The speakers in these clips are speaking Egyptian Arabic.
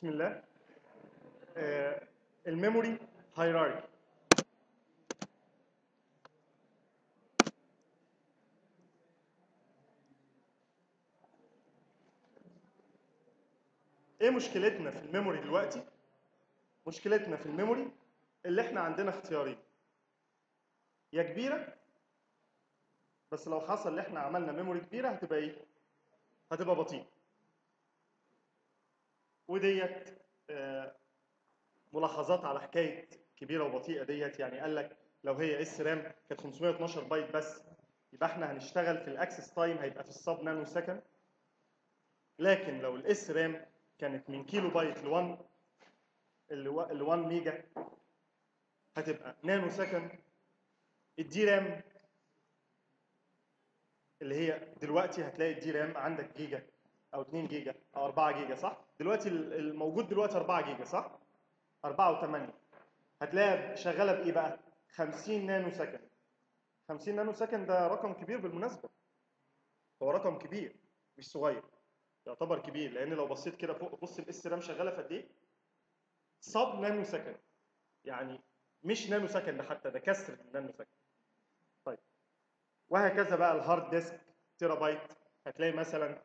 بسم الله آه، الميموري هيراركي ايه مشكلتنا في الميموري دلوقتي مشكلتنا في الميموري اللي احنا عندنا اختيارين يا كبيره بس لو حصل ان احنا عملنا ميموري كبيره هتبقى ايه هتبقى بطيئه وديت آه، ملاحظات على حكايه كبيره وبطيئه ديت يعني قال لك لو هي اس رام كانت 512 بايت بس يبقى احنا هنشتغل في الاكسس تايم هيبقى في السب نانو سكند لكن لو الاس رام كانت من كيلو بايت ل 1 ال 1 ميجا هتبقى نانو سكند الدي رام اللي هي دلوقتي هتلاقي الدي رام عندك جيجا او 2 جيجا او 4 جيجا صح؟ دلوقتي ال- الموجود دلوقتي 4 جيجا صح؟ 4 و8 هتلاقيها شغاله بايه بقى؟ 50 نانو سكند 50 نانو سكند ده رقم كبير بالمناسبه هو رقم كبير مش صغير يعتبر كبير لان لو بصيت كده فوق بص الاس رام شغاله في قد ايه؟ سب نانو سكند يعني مش نانو سكند حتى ده كسر النانو سكند طيب وهكذا بقى الهارد ديسك تيرا بايت هتلاقي مثلا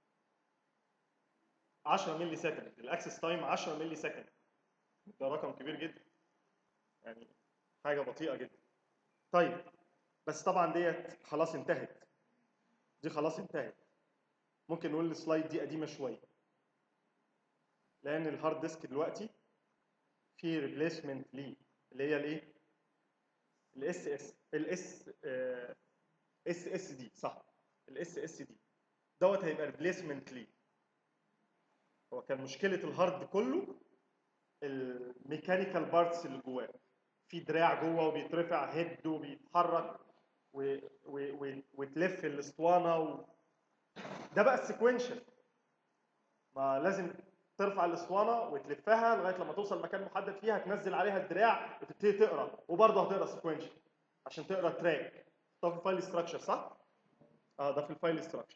10 ملي سكند الاكسس تايم 10 ملي سكند ده رقم كبير جدا يعني حاجه بطيئه جدا طيب بس طبعا ديت خلاص انتهت دي خلاص انتهت ممكن نقول السلايد دي قديمه شويه لان الهارد ديسك دلوقتي في ريبليسمنت ليه اللي هي الايه الاس اس الاس اس اس دي صح الاس اس دي دوت هيبقى ريبليسمنت ليه هو كان مشكله الهارد كله الميكانيكال بارتس اللي جواه في دراع جوه وبيترفع هيد وبيتحرك و... و... و... وتلف الاسطوانه و... ده بقى السيكونشال ما لازم ترفع الاسطوانه وتلفها لغايه لما توصل مكان محدد فيها تنزل عليها الدراع وتبتدي تقرا وبرضه هتقرا سيكونشال عشان تقرا تراك ده في الفايل ستراكشر صح؟ اه ده في الفايل ستراكشر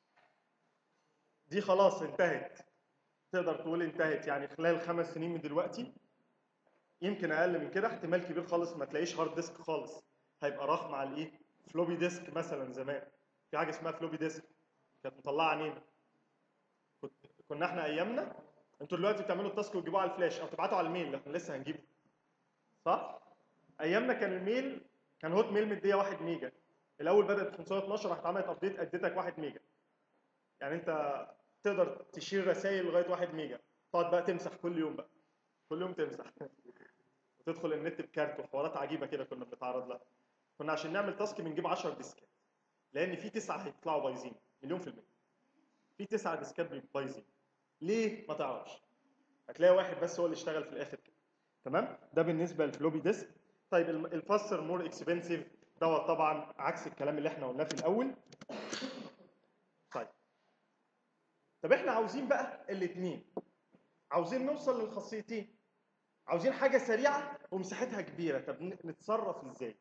دي خلاص انتهت تقدر تقول انتهت يعني خلال خمس سنين من دلوقتي يمكن اقل من كده احتمال كبير خالص ما تلاقيش هارد ديسك خالص هيبقى راح مع الايه فلوبي ديسك مثلا زمان في حاجه اسمها فلوبي ديسك كانت مطلعه عينينا كنت كنا احنا ايامنا انتوا دلوقتي بتعملوا التاسك وتجيبوه على الفلاش او تبعتوا على الميل اللي احنا لسه هنجيبه صح ايامنا كان الميل كان هوت ميل مديه 1 ميجا الاول بدات ب 512 راحت عملت ابديت اديتك 1 ميجا يعني انت تقدر تشيل رسائل لغايه 1 ميجا تقعد بقى تمسح كل يوم بقى كل يوم تمسح وتدخل النت بكارت وحوارات عجيبه كده كنا بنتعرض لها كنا عشان نعمل تاسك بنجيب 10 ديسكات لان في تسعه هيطلعوا بايظين مليون في الميه في تسعه ديسكات بايظين ليه ما تعرفش هتلاقي واحد بس هو اللي اشتغل في الاخر كده تمام ده بالنسبه للفلوبي ديسك طيب الم- الفاستر مور اكسبنسيف دوت طبعا عكس الكلام اللي احنا قلناه في الاول طيب طب احنا عاوزين بقى الاثنين عاوزين نوصل للخاصيتين عاوزين حاجه سريعه ومساحتها كبيره طب ن- نتصرف ازاي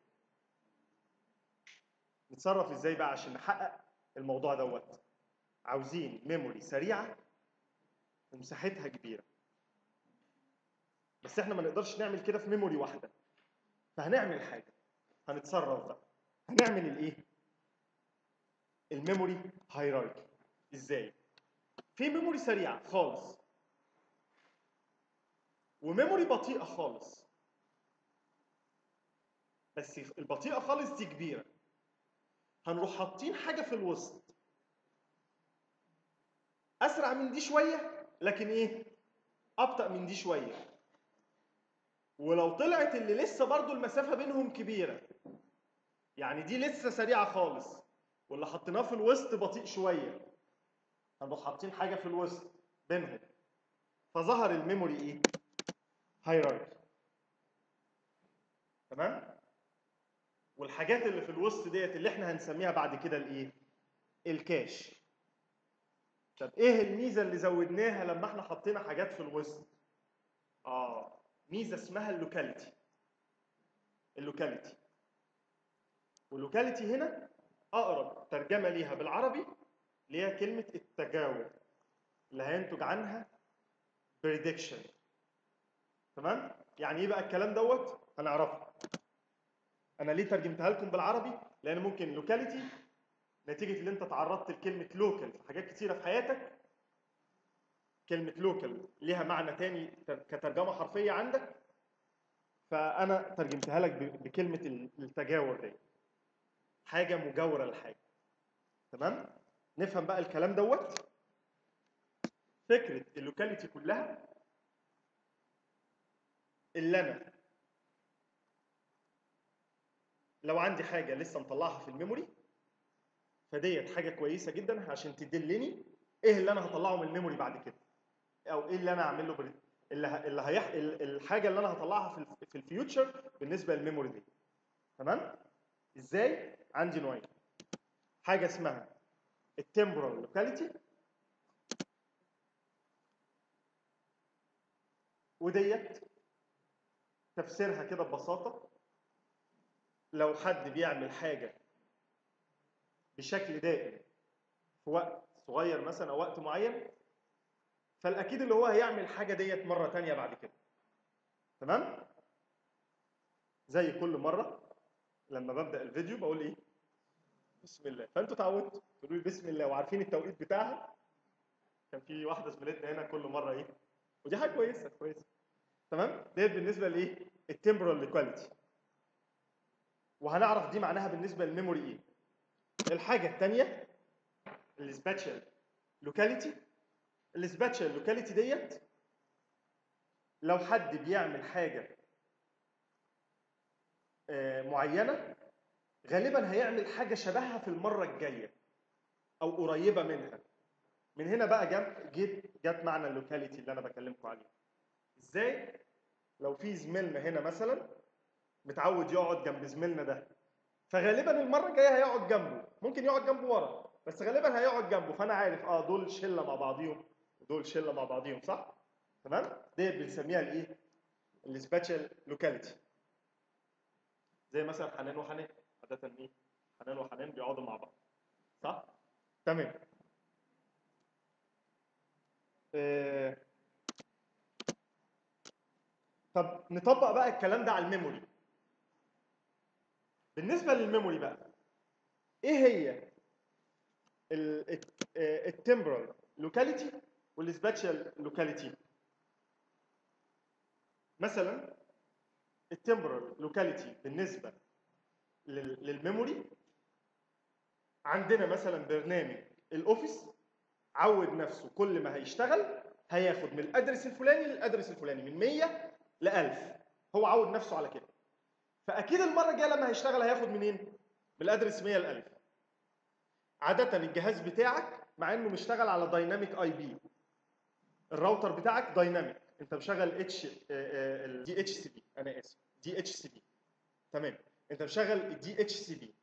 نتصرف ازاي بقى عشان نحقق الموضوع دوت عاوزين ميموري سريعه ومساحتها كبيره بس احنا ما نقدرش نعمل كده في ميموري واحده فهنعمل حاجه هنتصرف بقى هنعمل الايه الميموري هيراركي ازاي في ميموري سريعه خالص وميموري بطيئه خالص بس البطيئه خالص دي كبيره هنروح حاطين حاجه في الوسط اسرع من دي شويه لكن ايه ابطا من دي شويه ولو طلعت اللي لسه برضو المسافه بينهم كبيره يعني دي لسه سريعه خالص واللي حطيناه في الوسط بطيء شويه هنروح حاطين حاجه في الوسط بينهم فظهر الميموري ايه هيراركي تمام والحاجات اللي في الوسط ديت اللي احنا هنسميها بعد كده الايه الكاش طب ايه الميزه اللي زودناها لما احنا حطينا حاجات في الوسط اه ميزه اسمها اللوكاليتي اللوكاليتي واللوكاليتي هنا اقرب ترجمه ليها بالعربي اللي هي كلمه التجاور اللي هينتج عنها بريدكشن تمام يعني ايه بقى الكلام دوت هنعرفه انا ليه ترجمتها لكم بالعربي لان ممكن لوكاليتي نتيجه ان انت تعرضت لكلمه لوكال في حاجات كتيره في حياتك كلمه لوكال ليها معنى تاني كترجمه حرفيه عندك فانا ترجمتها لك بكلمه التجاور دي حاجه مجاوره لحاجه تمام نفهم بقى الكلام دوت فكره اللوكاليتي كلها اللي انا لو عندي حاجه لسه مطلعها في الميموري فديت حاجه كويسه جدا عشان تدلني ايه اللي انا هطلعه من الميموري بعد كده او ايه اللي انا اعمل له بري... اللي ه... اللي هيح... الحاجه اللي انا هطلعها في ال... في الفيوتشر بالنسبه للميموري دي تمام ازاي عندي نوعين حاجه اسمها التمبرال لوكاليتي وديت تفسيرها كده ببساطه لو حد بيعمل حاجه بشكل دائم في وقت صغير مثلا او وقت معين فالاكيد اللي هو هيعمل حاجه ديت مره تانية بعد كده تمام زي كل مره لما ببدا الفيديو بقول ايه بسم الله فانتوا اتعودتوا تقولوا لي بسم الله وعارفين التوقيت بتاعها كان في واحده زميلتنا هنا كل مره ايه ودي حاجه كويسه كويسه تمام ديت بالنسبه لايه التمبرال ليكواليتي وهنعرف دي معناها بالنسبه للميموري ايه الحاجه الثانيه السباتشال لوكاليتي السباتشال لوكاليتي ديت لو حد بيعمل حاجه معينه غالبا هيعمل حاجه شبهها في المره الجايه او قريبه منها من هنا بقى جت جيت جت معنى اللوكاليتي اللي انا بكلمكم عليه ازاي لو في زميلنا هنا مثلا متعود يقعد جنب زميلنا ده فغالبا المره الجايه هيقعد جنبه ممكن يقعد جنبه ورا بس غالبا هيقعد جنبه فانا عارف اه دول شله مع بعضيهم ودول شله مع بعضيهم صح تمام ديت بنسميها الايه السباتشال لوكاليتي زي مثلا حنان وحنان عاده ايه حنان وحنان بيقعدوا مع بعض صح تمام آه. طب نطبق بقى الكلام ده على الميموري بالنسبه للميموري بقى ايه هي التمبرال لوكاليتي والسباتشال لوكاليتي مثلا التمبرال لوكاليتي بالنسبه للميموري عندنا مثلا برنامج الاوفيس عود نفسه كل ما هيشتغل هياخد من الادرس الفلاني للادرس الفلاني من 100 ل 1000 هو عود نفسه على كده فاكيد المره الجايه لما هيشتغل هياخد منين من الادرس 100 ل 1000 عاده الجهاز بتاعك مع انه مشتغل على دايناميك اي بي الراوتر بتاعك دايناميك انت مشغل اتش دي اتش سي بي انا اسف دي اتش سي بي تمام انت مشغل الدي اتش سي بي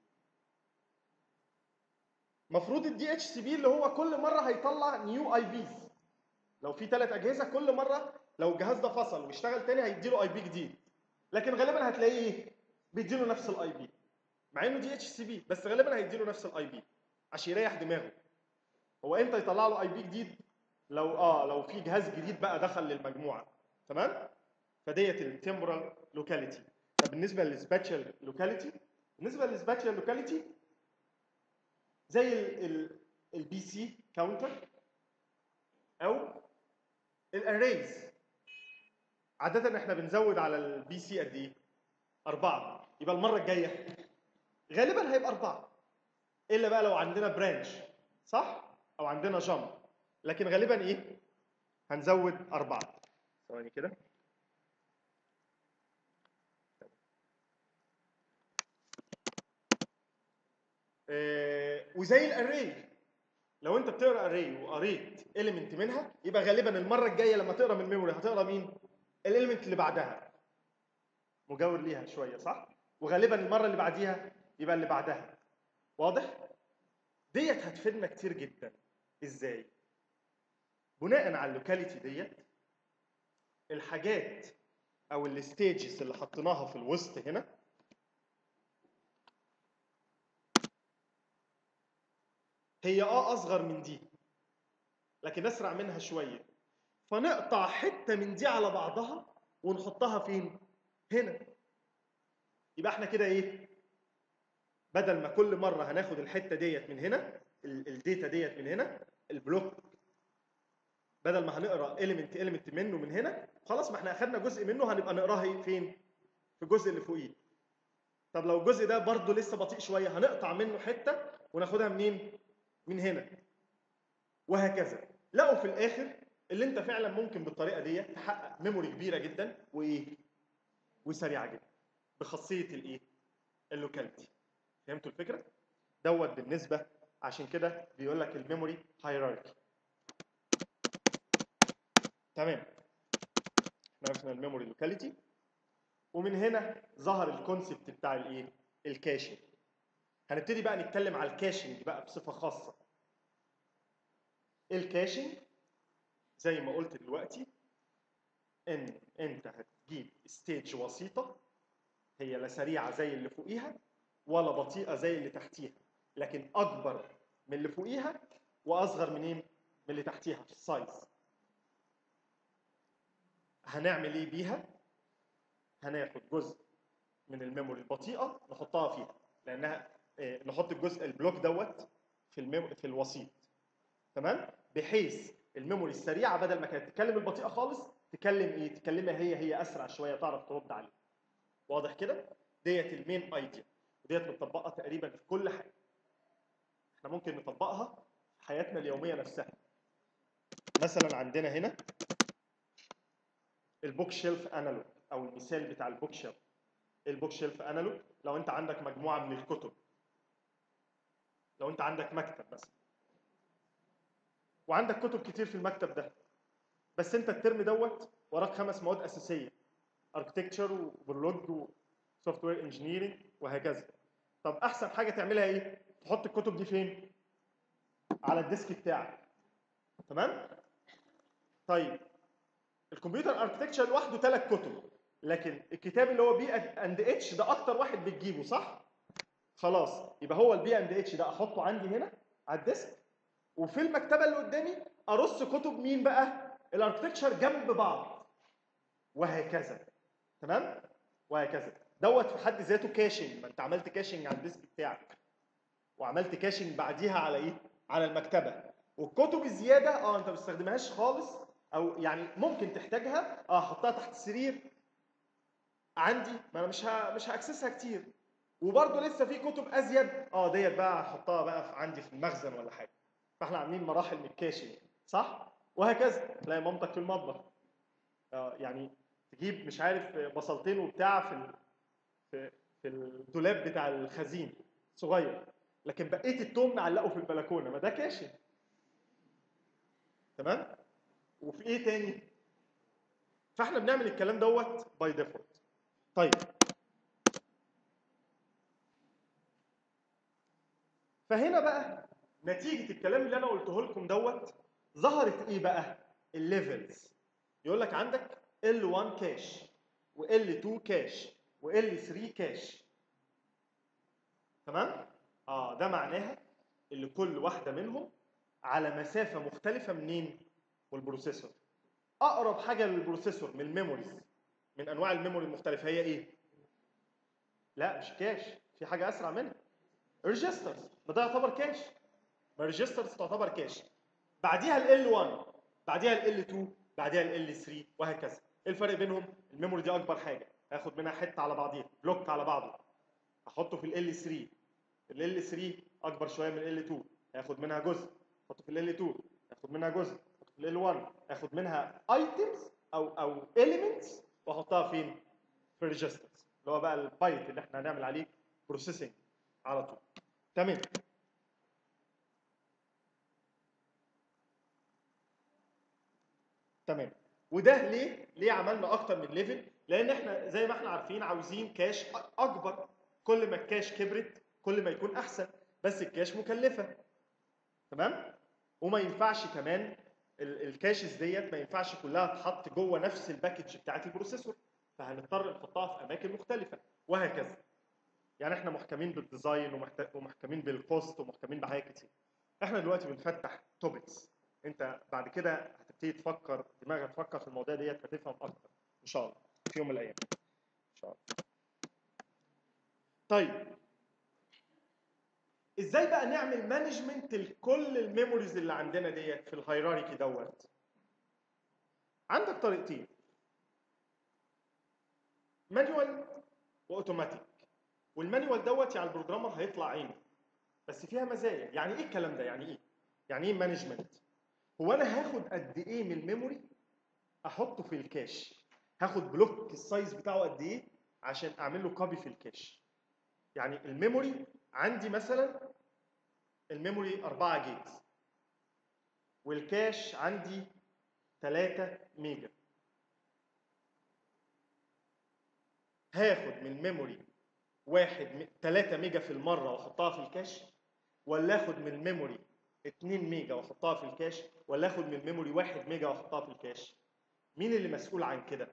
المفروض الدي اتش سي بي اللي هو كل مره هيطلع نيو اي بيز لو في ثلاث اجهزه كل مره لو الجهاز ده فصل واشتغل تاني هيديله اي بي جديد لكن غالبا هتلاقيه ايه بيديله نفس الاي بي مع انه دي اتش سي بي بس غالبا هيديله نفس الاي بي عشان يريح دماغه هو امتى يطلع له اي بي جديد لو اه لو في جهاز جديد بقى دخل للمجموعه تمام فديت التمبرال لوكاليتي طب بالنسبه للسباتشال لوكاليتي بالنسبه للسباتشال لوكاليتي زي البي سي كاونتر او الاريز عادة احنا بنزود على البي سي قد ايه؟ أربعة يبقى المرة الجاية غالبا هيبقى أربعة إلا بقى لو عندنا برانش صح؟ أو عندنا جامب لكن غالبا ايه؟ هنزود أربعة ثواني كده آه وزي الاري لو انت بتقرا اري وقريت اليمنت منها يبقى غالبا المره الجايه لما تقرا من الميموري هتقرا مين الاليمنت اللي بعدها مجاور ليها شويه صح وغالبا المره اللي بعديها يبقى اللي بعدها واضح ديت هتفيدنا كتير جدا ازاي بناء على اللوكاليتي ديت الحاجات او الستيجز اللي حطيناها في الوسط هنا هي اه اصغر من دي لكن اسرع منها شويه فنقطع حته من دي على بعضها ونحطها فين هنا يبقى احنا كده ايه بدل ما كل مره هناخد الحته ديت من هنا ال- الداتا ديت من هنا البلوك بدل ما هنقرا اليمنت اليمنت منه من هنا خلاص ما احنا اخدنا جزء منه هنبقى نقراه إيه؟ فين في الجزء اللي فوقيه طب لو الجزء ده برضه لسه بطيء شويه هنقطع منه حته وناخدها منين من هنا وهكذا لقوا في الاخر اللي انت فعلا ممكن بالطريقه دي تحقق ميموري كبيره جدا وايه وسريعه جدا بخاصيه الايه اللوكاليتي فهمتوا الفكره دوت بالنسبه عشان كده بيقول لك الميموري هيراركي تمام احنا عرفنا الميموري لوكاليتي ومن هنا ظهر الكونسبت بتاع الايه الكاشنج هنبتدي بقى نتكلم على الكاشنج بقى بصفه خاصه الكاشنج زي ما قلت دلوقتي ان انت هتجيب ستيج وسيطه هي لا سريعه زي اللي فوقيها ولا بطيئه زي اللي تحتيها لكن اكبر من اللي فوقيها واصغر منين من اللي تحتيها في السايز هنعمل ايه بيها هناخد جزء من الميموري البطيئه نحطها فيها لانها آه، نحط الجزء البلوك دوت في الميم في الوسيط تمام بحيث الميموري السريعه بدل ما كانت تتكلم البطيئه خالص تكلم ايه تكلمها هي هي اسرع شويه تعرف ترد عليه واضح كده ديت المين ايديا وديت مطبقه تقريبا في كل حاجه احنا ممكن نطبقها في حياتنا اليوميه نفسها مثلا عندنا هنا البوك شيلف انالوج او المثال بتاع البوك شيلف البوك شيلف انالوج لو انت عندك مجموعه من الكتب لو انت عندك مكتب مثلا وعندك كتب كتير في المكتب ده بس انت الترم دوت وراك خمس مواد اساسيه اركتكتشر وبرلوج وسوفت وير انجينيرنج وهكذا طب احسن حاجه تعملها ايه تحط الكتب دي فين على الديسك بتاعك تمام طيب الكمبيوتر اركتكتشر لوحده ثلاث كتب لكن الكتاب اللي هو بي اند اتش ده اكتر واحد بتجيبه صح خلاص يبقى هو البي اند اتش ده احطه عندي هنا على الديسك وفي المكتبه اللي قدامي ارص كتب مين بقى الاركتكتشر جنب بعض وهكذا تمام وهكذا دوت في حد ذاته كاشنج ما انت عملت كاشنج على الديسك بتاعك وعملت كاشنج بعديها على ايه على المكتبه والكتب الزياده اه انت ما بتستخدمهاش خالص او يعني ممكن تحتاجها اه احطها تحت السرير عندي ما انا مش ه... مش هاكسسها كتير وبرضه لسه في كتب ازيد اه ديت بقى هحطها بقى في عندي في المخزن ولا حاجه فاحنا عاملين مراحل من الكاشنج صح وهكذا تلاقي مامتك في المطبخ آه يعني تجيب مش عارف بصلتين وبتاع في ال... في في الدولاب بتاع الخزين صغير لكن بقيه التوم نعلقه في البلكونه ما ده كاشن تمام وفي ايه تاني فاحنا بنعمل الكلام دوت باي ديفولت طيب فهنا بقى نتيجه الكلام اللي انا قلته لكم دوت ظهرت ايه بقى الليفلز يقول لك عندك L1 كاش وL2 كاش وL3 كاش تمام اه ده معناها اللي كل واحده منهم على مسافه مختلفه منين والبروسيسور اقرب حاجه للبروسيسور من الميموريز من انواع الميموري المختلفه هي ايه لا مش كاش في حاجه اسرع منها ريجسترز ما ده يعتبر كاش ما ريجسترز تعتبر كاش بعديها ال L1 بعديها ال L2 بعديها ال L3 وهكذا ايه الفرق بينهم الميموري دي اكبر حاجه هاخد منها حته على بعضيها بلوك على بعضه احطه في ال L3 ال L3 اكبر شويه من ال L2 هاخد منها جزء احطه في ال L2 هاخد منها جزء احطه في ال L1 هاخد منها ايتمز او او elements واحطها فين في الريجسترز اللي هو بقى البايت اللي احنا هنعمل عليه بروسيسنج على طول تمام تمام وده ليه ليه عملنا اكتر من ليفل لان احنا زي ما احنا عارفين عاوزين كاش أ- اكبر كل ما الكاش كبرت كل ما يكون احسن بس الكاش مكلفه تمام وما ينفعش كمان ال- الكاشز ديت ما ينفعش كلها تحط جوه نفس الباكج بتاعت البروسيسور فهنضطر نحطها في اماكن مختلفه وهكذا يعني احنا محكمين بالديزاين ومحت- ومحكمين بالكوست ومحكمين بحاجات كتير احنا دلوقتي بنفتح توبكس انت بعد كده هتبتدي تبتدي تفكر دماغك تفكر في المواضيع ديت فتفهم اكتر ان شاء الله في يوم من الايام ان شاء الله طيب ازاي بقى نعمل مانجمنت لكل الميموريز اللي عندنا ديت في الهيراركي دوت عندك طريقتين مانيوال واوتوماتيك والمانيوال دوت يعني البروجرامر هيطلع عينه بس فيها مزايا يعني ايه الكلام ده يعني ايه يعني ايه مانجمنت هو انا هاخد قد ايه من الميموري احطه في الكاش هاخد بلوك السايز بتاعه قد ايه عشان اعمل له كوبي في الكاش يعني الميموري عندي مثلا الميموري 4 جيجز والكاش عندي 3 ميجا هاخد من الميموري واحد 3 ميجا في المره واحطها في الكاش ولا اخد من الميموري 2 ميجا واحطها في الكاش ولا اخد من الميموري 1 ميجا واحطها في الكاش مين اللي مسؤول عن كده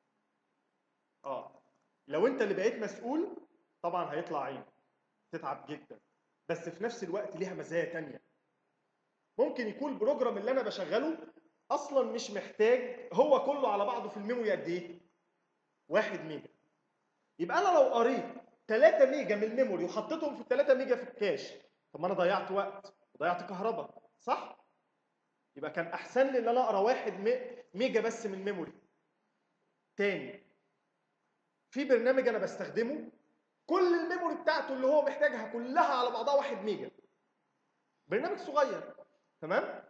اه لو انت اللي بقيت مسؤول طبعا هيطلع عين تتعب جدا بس في نفس الوقت ليها مزايا تانية ممكن يكون البروجرام اللي انا بشغله اصلا مش محتاج هو كله على بعضه في الميموري قد ايه 1 ميجا يبقى انا لو قريت 3 ميجا من الميموري وحطيتهم في ال 3 ميجا في الكاش طب ما انا ضيعت وقت وضيعت كهرباء صح يبقى كان احسن لي ان انا اقرا 1 ميجا بس من الميموري تاني في برنامج انا بستخدمه كل الميموري بتاعته اللي هو محتاجها كلها على بعضها 1 ميجا برنامج صغير تمام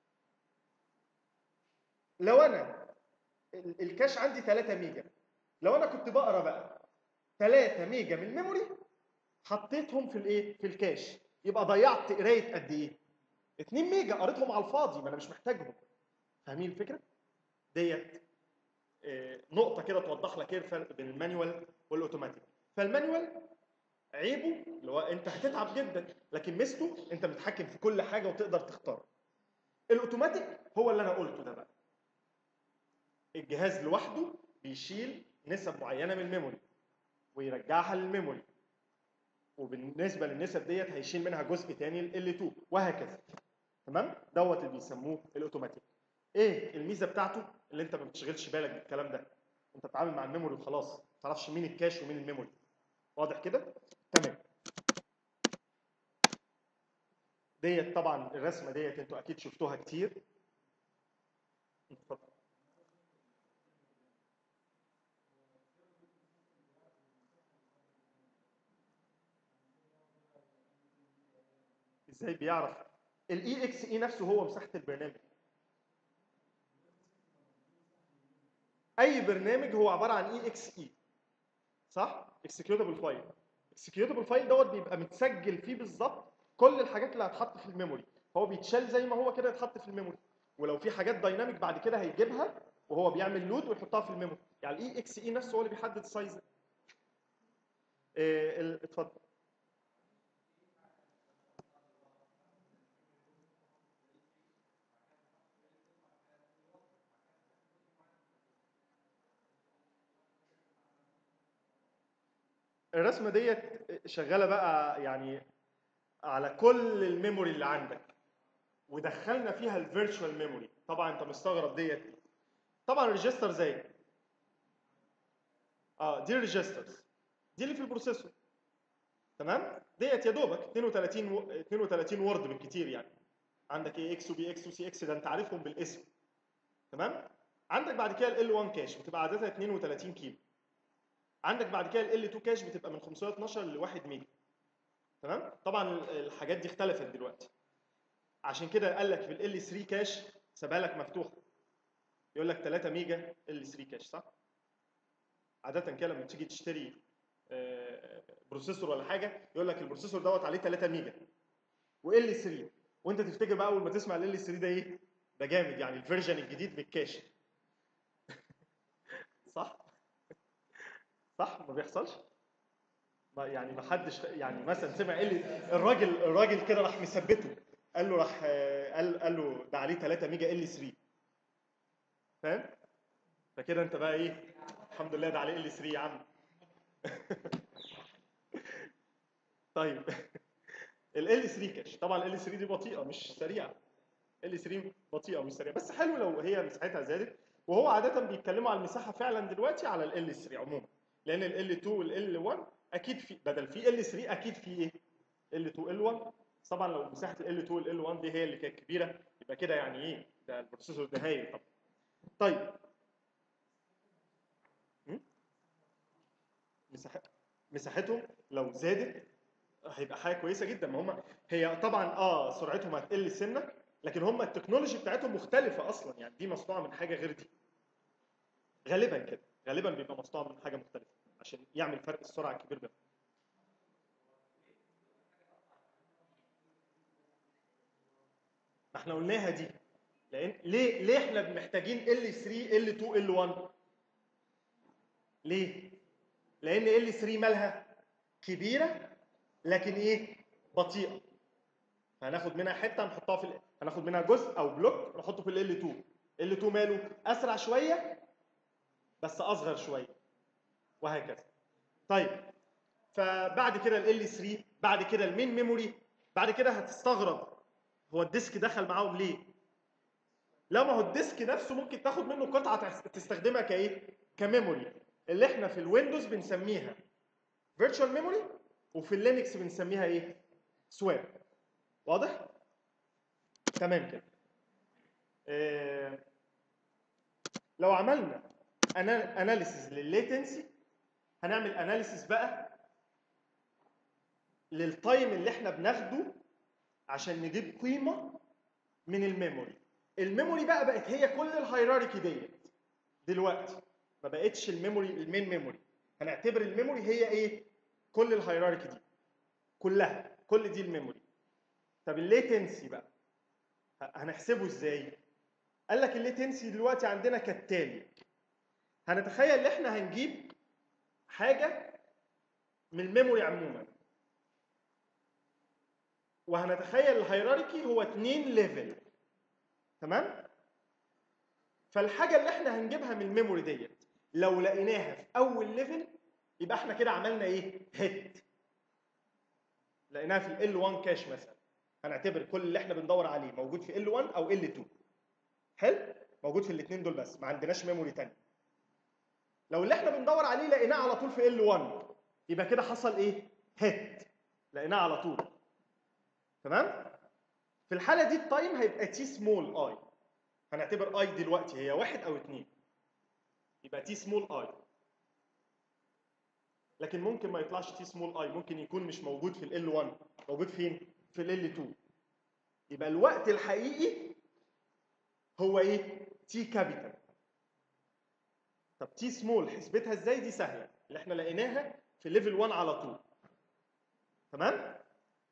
لو انا ال- الكاش عندي 3 ميجا لو انا كنت بقرا بقى 3 ميجا من الميموري حطيتهم في الايه في الكاش يبقى ضيعت قرايه قد ايه 2 ميجا قريتهم على الفاضي ما انا مش محتاجهم فاهمين الفكره ديت آه، نقطه كده توضح لك ايه الفرق بين المانيوال والاوتوماتيك فالمانيوال عيبه اللي هو انت هتتعب جدا لكن ميزته انت متحكم في كل حاجه وتقدر تختار الاوتوماتيك هو اللي انا قلته ده بقى الجهاز لوحده بيشيل نسب معينه من الميموري ويرجعها للميموري وبالنسبه للنسب ديت هيشيل منها جزء تاني ال 2 وهكذا تمام دوت اللي بيسموه الاوتوماتيك ايه الميزه بتاعته اللي انت ما بتشغلش بالك بالكلام ده انت بتتعامل مع الميموري وخلاص ما تعرفش مين الكاش ومين الميموري واضح كده تمام ديت طبعا الرسمه ديت انتوا اكيد شفتوها كتير اتفضل ازاي بيعرف الاي اكس اي نفسه هو مساحه البرنامج اي برنامج هو عباره عن اي اكس اي صح اكسكيوتابل فايل اكسكيوتابل فايل دوت بيبقى متسجل فيه بالظبط كل الحاجات اللي هتحط في الميموري هو بيتشال زي ما هو كده يتحط في الميموري ولو في حاجات دايناميك بعد كده هيجيبها وهو بيعمل لود ويحطها في الميموري يعني الاي اكس اي نفسه هو اللي بيحدد السايز ده. إيه ال- اتفضل الرسمه ديت شغاله بقى يعني على كل الميموري اللي عندك ودخلنا فيها الفيرتشوال ميموري طبعا انت مستغرب ديت إيه؟ طبعا الريجستر زي اه دي الريجسترز دي اللي في البروسيسور تمام ديت يا دوبك 32 و... 32 وورد بالكتير يعني عندك ايه اكس وبي اكس وسي اكس ده انت عارفهم بالاسم تمام عندك بعد كده ال 1 كاش بتبقى عددها 32 كيلو عندك بعد كده ال 2 كاش بتبقى من 512 ل 1 ميجا تمام طبعا ال- الحاجات دي اختلفت دلوقتي عشان كده قال لك في ال 3 كاش سابها لك مفتوحه يقول لك 3 ميجا ال 3 كاش صح عاده كده لما تيجي تشتري آه، بروسيسور ولا حاجه يقول لك البروسيسور دوت عليه 3 ميجا وال 3 وانت تفتكر بقى اول ما تسمع ال 3 ده ايه ده جامد يعني الفيرجن الجديد من الكاش صح صح ما بيحصلش ما يعني ما حدش يعني مثلا سمع ال الراجل الراجل كده راح مثبته قال له راح آه، قال قال له ده عليه 3 ميجا ال 3 فاهم فكده انت بقى ايه الحمد لله ده عليه ال 3 يا عم طيب ال ال 3 كاش طبعا ال 3 دي بطيئه مش سريعه ال 3 بطيئه مش سريعه بس حلو لو هي مساحتها زادت وهو عاده بيتكلموا على المساحه فعلا دلوقتي على ال 3 عموما لان ال 2 وال 1 اكيد في بدل في ال 3 اكيد في ايه ال 2 ال 1 طبعا لو مساحه ال 2 وال 1 دي هي اللي كانت كبيره يبقى كده يعني ايه ده البروسيسور ده هايل طبعا طيب م? مساحة مساحتهم لو زادت هيبقى حاجه كويسه جدا ما هم هي طبعا اه سرعتهم هتقل سنه لكن هم التكنولوجي بتاعتهم مختلفه اصلا يعني دي مصنوعه من حاجه غير دي غالبا كده غالبا بيبقى مصنوع من حاجه مختلفه عشان يعمل فرق السرعه الكبير ده ما احنا قلناها دي لان ليه ليه احنا محتاجين ال 3 ال 2 ال 1 ليه لان ال 3 مالها كبيره لكن ايه بطيئه هناخد منها حته نحطها في ال... هناخد منها جزء او بلوك نحطه في ال 2 ال 2 ماله اسرع شويه بس اصغر شويه وهكذا طيب فبعد كده ال 3 بعد كده المين ميموري بعد كده هتستغرب هو الديسك دخل معاهم ليه لا ما هو الديسك نفسه ممكن تاخد منه قطعه تستخدمها كايه كميموري اللي احنا في الويندوز بنسميها فيرتشوال ميموري وفي اللينكس بنسميها ايه سواب واضح تمام كده آه لو عملنا اناليسيز للليتنسي هنعمل اناليسيز بقى للتايم اللي احنا بناخده عشان نجيب قيمه من الميموري الميموري بقى بقت هي كل الهيراركي ديت دلوقتي ما بقتش الميموري المين ميموري هنعتبر الميموري هي ايه كل الهيراركي دي كلها كل دي الميموري طب الليتنسي بقى هنحسبه ازاي قال لك الليتنسي دلوقتي عندنا كالتالي هنتخيل ان احنا هنجيب حاجه من الميموري عموما وهنتخيل الهيراركي هو اتنين ليفل تمام فالحاجه اللي احنا هنجيبها من الميموري ديت لو لقيناها في اول ليفل يبقى احنا كده عملنا ايه هيت لقيناها في ال 1 كاش مثلا هنعتبر كل اللي احنا بندور عليه موجود في ال 1 او ال 2 حلو موجود في الاثنين دول بس ما عندناش ميموري تاني لو اللي احنا بندور عليه لقيناه على طول في ال 1 يبقى كده حصل ايه هيت لقيناه على طول تمام في الحاله دي التايم هيبقى تي سمول اي هنعتبر اي دلوقتي هي واحد او اثنين يبقى تي سمول اي لكن ممكن ما يطلعش تي سمول اي ممكن يكون مش موجود في ال 1 موجود فين في ال 2 يبقى الوقت الحقيقي هو ايه تي كابيتال طب تي سمول حسبتها ازاي دي سهله اللي احنا لقيناها في ليفل 1 على طول تمام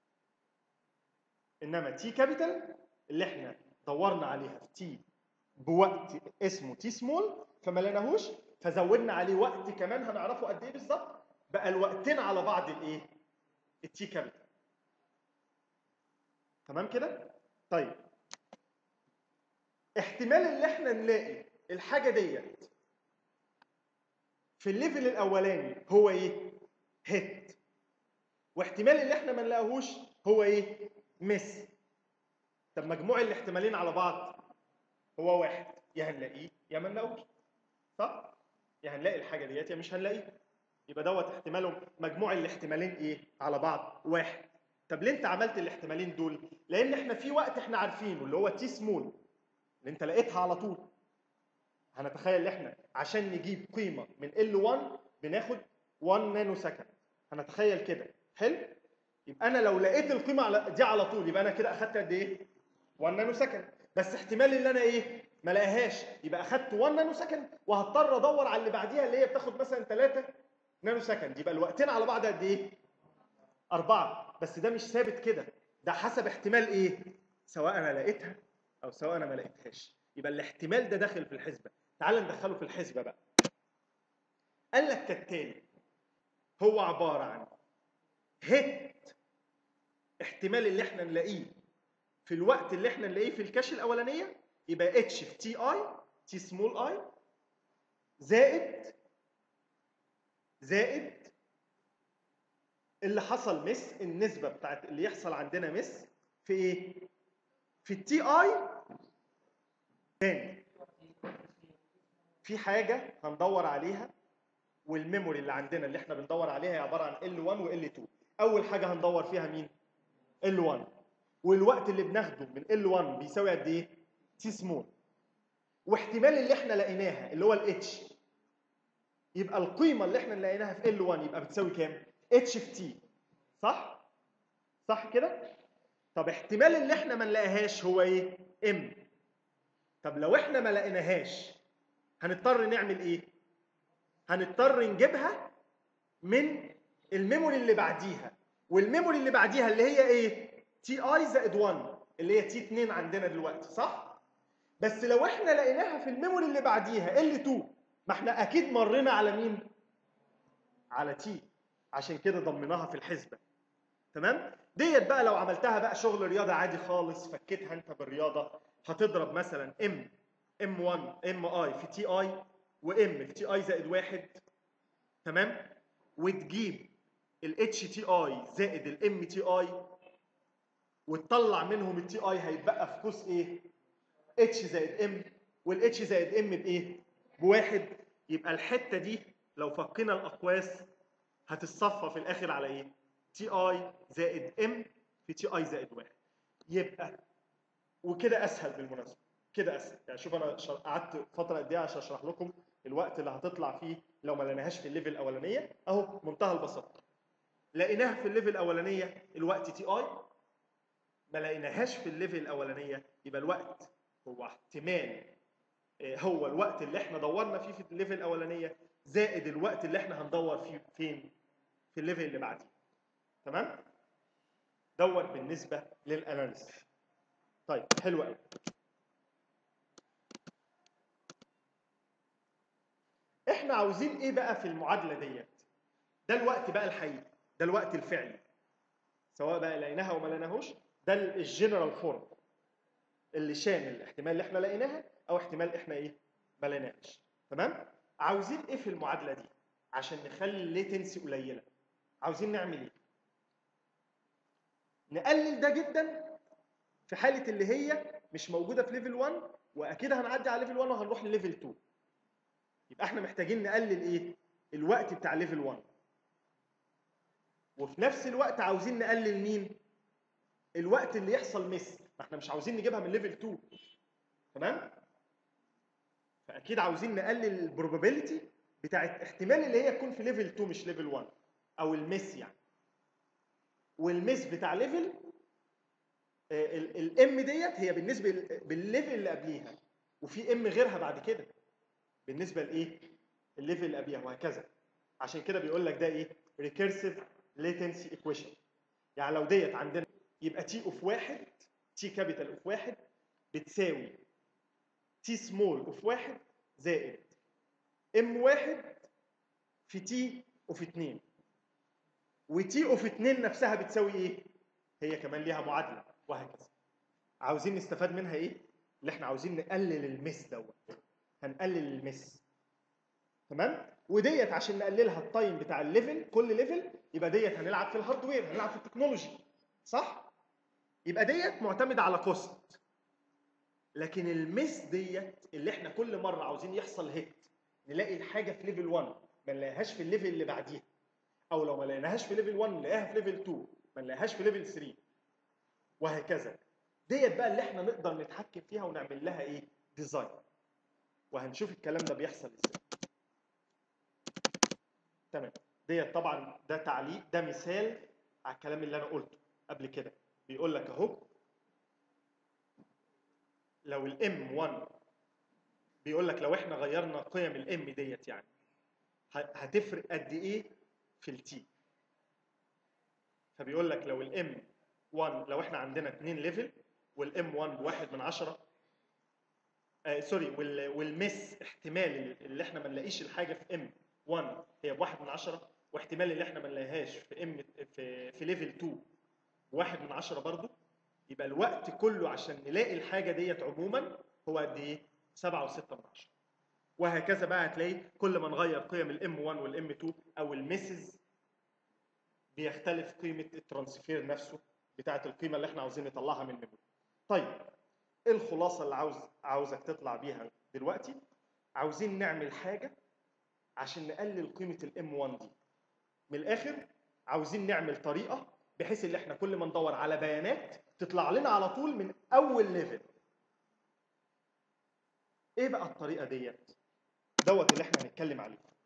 انما تي كابيتال اللي احنا دورنا عليها في تي بوقت اسمه تي سمول فما لقيناهوش فزودنا عليه وقت كمان هنعرفه قد ايه بالظبط بقى الوقتين على بعض الايه التي كابيتال تمام كده طيب احتمال اللي احنا نلاقي الحاجه ديت في الليفل الاولاني هو ايه هيت واحتمال اللي احنا ما نلاقيهوش هو ايه مس طب مجموع الاحتمالين على بعض هو واحد يا هنلاقيه يا ما نلاقوش صح يا هنلاقي الحاجه ديت يا مش هنلاقيها يبقى دوت احتمالهم مجموع الاحتمالين ايه على بعض واحد طب ليه انت عملت الاحتمالين دول لان احنا في وقت احنا عارفينه اللي هو تي سمول اللي انت لقيتها على طول هنتخيل ان احنا عشان نجيب قيمه من ال1 بناخد 1 نانو سكند هنتخيل كده حلو يبقى انا لو لقيت القيمه على دي على طول يبقى انا كده اخدت قد ايه 1 نانو سكند بس احتمال ان انا ايه ما لاقيهاش يبقى اخدت 1 نانو سكند وهضطر ادور على اللي بعديها اللي هي بتاخد مثلا 3 نانو سكند يبقى الوقتين على بعض قد ايه أربعة بس ده مش ثابت كده ده حسب احتمال ايه سواء انا لقيتها او سواء انا ما لقيتهاش يبقى الاحتمال ده داخل في الحسبه تعال ندخله في الحسبه بقى قال لك كالتالي هو عباره عن هيت احتمال اللي احنا نلاقيه في الوقت اللي احنا نلاقيه في الكاش الاولانيه يبقى اتش في تي اي تي سمول اي زائد زائد اللي حصل مس النسبه بتاعت اللي يحصل عندنا مس في ايه في التي اي تاني في حاجه هندور عليها والميموري اللي عندنا اللي احنا بندور عليها هي عباره عن L1 و L2 اول حاجه هندور فيها مين L1 والوقت اللي بناخده من L1 بيساوي قد ايه تي سمول واحتمال اللي احنا لقيناها اللي هو الاتش يبقى القيمه اللي احنا لقيناها في L1 يبقى بتساوي كام اتش في تي صح صح كده طب احتمال اللي احنا ما نلاقيهاش هو ايه ام طب لو احنا ما لقيناهاش هنضطر نعمل ايه هنضطر نجيبها من الميموري اللي بعديها والميموري اللي بعديها اللي هي ايه تي اي زائد 1 اللي هي تي 2 عندنا دلوقتي صح بس لو احنا لقيناها في الميموري اللي بعديها ال 2 ما احنا اكيد مرينا على مين على تي عشان كده ضمناها في الحسبه تمام ديت بقى لو عملتها بقى شغل رياضه عادي خالص فكيتها انت بالرياضه هتضرب مثلا ام ام 1 ام اي في تي اي وام في تي اي زائد واحد تمام وتجيب الاتش تي اي زائد الام تي اي وتطلع منهم التي اي هيتبقى في قوس ايه؟ اتش زائد ام والاتش زائد ام بايه؟ بواحد يبقى الحته دي لو فكينا الاقواس هتتصفى في الاخر على ايه؟ تي اي زائد ام في تي اي زائد واحد يبقى وكده اسهل بالمناسبه كده اسهل يعني شوف انا شر- قعدت فتره قد ايه عشان اشرح لكم الوقت اللي هتطلع فيه لو ما لقيناهاش في الليفل الاولانيه اهو منتهى البساطه لقيناها في الليفل الاولانيه الوقت تي اي ما لقيناهاش في الليفل الاولانيه يبقى الوقت هو احتمال آه، هو الوقت اللي احنا دورنا فيه في الليفل الاولانيه زائد الوقت اللي احنا هندور فيه فين في الليفل اللي بعديه تمام دوت بالنسبه للاناليسيس طيب حلو قوي احنا عاوزين ايه بقى في المعادله ديت ده الوقت بقى الحقيقي ده الوقت الفعلي سواء بقى لقيناها وما لقيناهوش ده الجنرال فورم اللي شامل الاحتمال اللي احنا لقيناها او احتمال احنا ايه ما لقيناهاش تمام عاوزين ايه في المعادله دي عشان نخلي الليتنسي قليله عاوزين نعمل ايه نقلل ده جدا في حاله اللي هي مش موجوده في ليفل 1 واكيد هنعدي على ليفل 1 وهنروح لليفل 2 يبقى احنا محتاجين نقلل ايه الوقت بتاع ليفل 1 وفي نفس الوقت عاوزين نقلل مين الوقت اللي يحصل مس ما احنا مش عاوزين نجيبها من ليفل 2 تمام فاكيد عاوزين نقلل البروبابيلتي بتاعت احتمال اللي هي تكون في ليفل 2 مش ليفل 1 او المس يعني والمس بتاع ليفل الام ديت هي بالنسبه ل- بالليفل اللي قبليها وفي ام غيرها بعد كده بالنسبه لايه الليفل اللي قبليها وهكذا عشان كده بيقول لك ده ايه recursive latency equation يعني لو ديت عندنا يبقى تي اوف واحد تي كابيتال اوف واحد بتساوي تي سمول اوف واحد زائد ام واحد في تي اوف اتنين وتي اوف اتنين نفسها بتساوي ايه؟ هي كمان ليها معادله وهكذا عاوزين نستفاد منها ايه؟ اللي احنا عاوزين نقلل المس دوت هنقلل المس تمام؟ وديت عشان نقللها التايم بتاع الليفل كل ليفل يبقى ديت هنلعب في الهاردوير هنلعب في التكنولوجي صح؟ يبقى ديت معتمده على كوست لكن المس ديت اللي احنا كل مره عاوزين يحصل هيت نلاقي الحاجه في ليفل 1 ما نلاقيهاش في الليفل اللي بعديها او لو ما لقيناهاش في ليفل 1 نلاقيها في ليفل 2 ما نلاقيهاش في ليفل 3 وهكذا ديت بقى اللي احنا نقدر نتحكم فيها ونعمل لها ايه ديزاين وهنشوف الكلام ده بيحصل ازاي تمام ديت طبعا ده تعليق ده مثال على الكلام اللي انا قلته قبل كده بيقول لك اهو لو الام 1 بيقول لك لو احنا غيرنا قيم الام ديت يعني ه- هتفرق قد ايه في التي فبيقول لك لو الام 1 لو احنا عندنا 2 ليفل والام 1 بواحد من 10 آه سوري وال- والمس احتمال اللي احنا ما نلاقيش الحاجه في ام 1 هي بواحد من 10 واحتمال اللي احنا ما نلاقيهاش في ام في في ليفل 2 بواحد من 10 برضو يبقى الوقت كله عشان نلاقي الحاجه ديت عموما هو قد ايه؟ 7 و6 من 10 وهكذا بقى هتلاقي كل ما نغير قيم الام 1 والام 2 او المسز بيختلف قيمه الترانسفير نفسه بتاعه القيمه اللي احنا عاوزين نطلعها من الميموري. طيب ايه الخلاصه اللي عاوز عاوزك تطلع بيها دلوقتي عاوزين نعمل حاجه عشان نقلل قيمه الام 1 دي من الاخر عاوزين نعمل طريقه بحيث ان احنا كل ما ندور على بيانات تطلع لنا على طول من اول ليفل ايه بقى الطريقه ديت دوت اللي احنا هنتكلم عليه